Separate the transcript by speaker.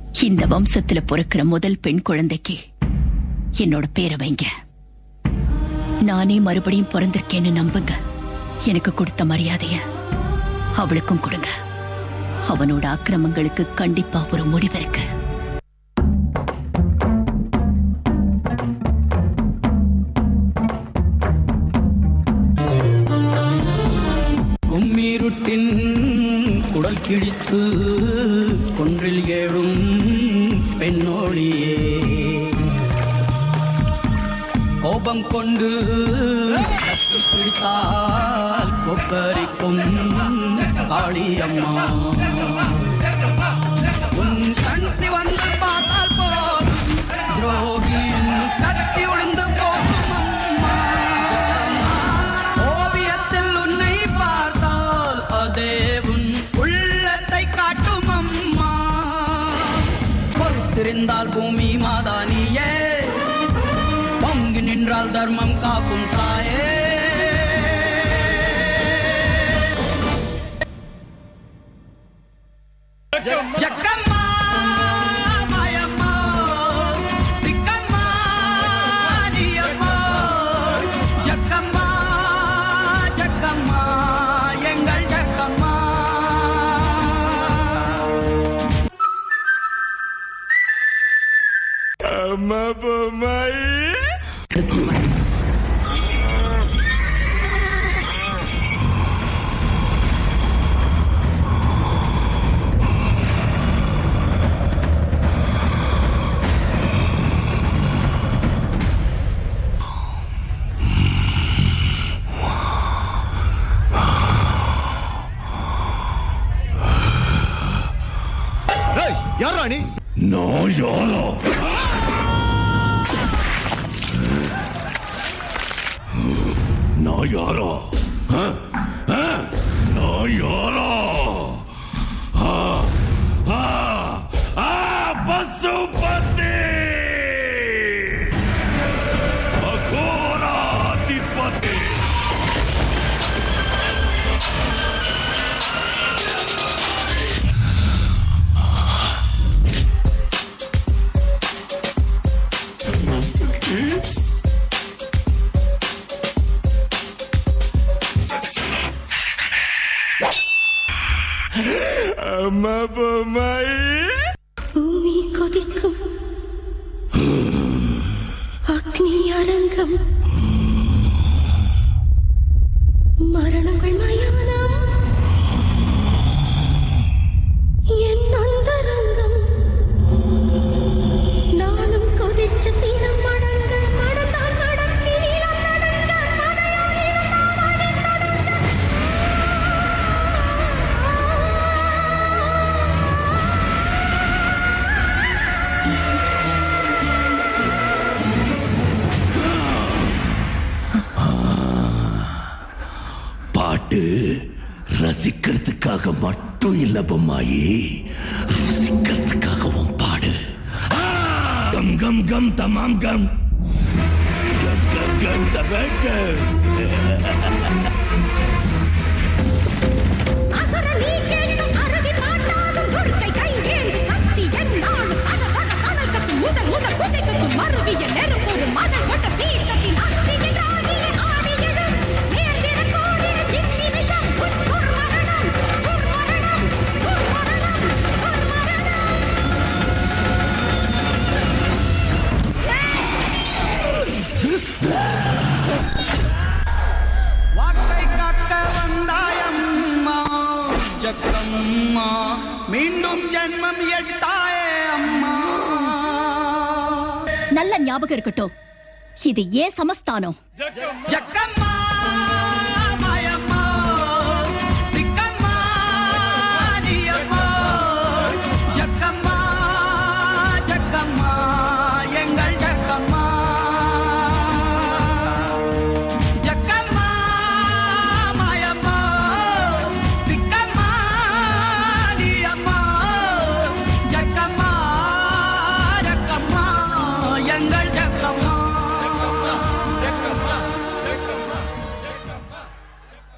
Speaker 1: இந்த வம்சத்துல பிறக்கிற முதல் பெண் குழந்தைக்கு என்னோட பேரை வைங்க நானே மறுபடியும் பிறந்திருக்கேன்னு நம்புங்க எனக்கு கொடுத்த மரியாதைய அவளுக்கும் கொடுங்க அவனோட அக்கிரமங்களுக்கு கண்டிப்பா ஒரு முடிவு இருக்கு
Speaker 2: கும்மீருட்டின் குடல் கிழித்து கொன்றில் ஏழும் பெண்ணோழியே கோபம் கொண்டு கட்டி பிடித்தால் கொக்கரிக்கும் காளியம்மா உன் கண் சிவந்து பார்த்தால் போதும் துரோகியின் கத்தி ஒளிந்து போகும் அம்மா ஓவியத்தில் உன்னை பார்த்தால் அதே உன் உள்ளத்தை காட்டும் அம்மா பொறுத்திருந்தால் பூமி மாதா நீயே பொங்கி நின்றால் தர்மம் காக்கும் தாயே ஜக்கம்மா மாயம்மா திக்கம்மா நீயம்மா ஜக்கம்மா ஜக்கம்மா எங்கள் ஜக்கம்மா
Speaker 3: யாரா நீ
Speaker 4: நான் யாரா நான் யாரா ஆ? ஆ? நான் யாரா ஆ, ஆ, ஆ, பசுபதி அகோராதிபதி அம்மா பொம்மை
Speaker 5: பூமி கொதிக்கும் அக்னி அரங்கம் மரணங்கள் மயானம் என் அந்தரங்கம் நானும் கொதிச்ச சீனம் மடங்க மடந்தான் மடங்கி நீளம் நடங்க மதையால் இருந்தால் அடித்தொடங்க.
Speaker 4: பாட்டு ரசிக்கிறதுக்காக மட்டும் இல்ல பொம்மாயி ருசிக்கிறதுக்காகவும் பாடு ஆ! கம் கம் கம் தமாம் கம் கம் கம் கம் தமாம் கம்
Speaker 5: அசுர நீ கேட்டும் அருவி பாட்டாலும் துர்க்கை கை ஏந்தி கத்தி என்னாலும் சத சத கனல் கத்தும் முதல் முதல் குதை கத்தும் மருவிய நெருப்பொரு மதம் கொண்ட சீற்றத்தின் அஸ்தியின் ஆடிய ஆடி எழும் நேர்ந்திட கோடிட ஜிம்மி விஷம் உன் துர்மரணம் துர்மரணம் துர்மரணம் துர்மரணம்
Speaker 2: வாக்கை காக்க வந்தாயம்மா ஜக்கம்மா மீண்டும் ஜென்மம் எடுத்தாயே அம்மா
Speaker 1: நல்ல ஞாபகம் இருக்கட்டும் இது ஏன் சமஸ்தானம்
Speaker 2: ஜக்கம்மா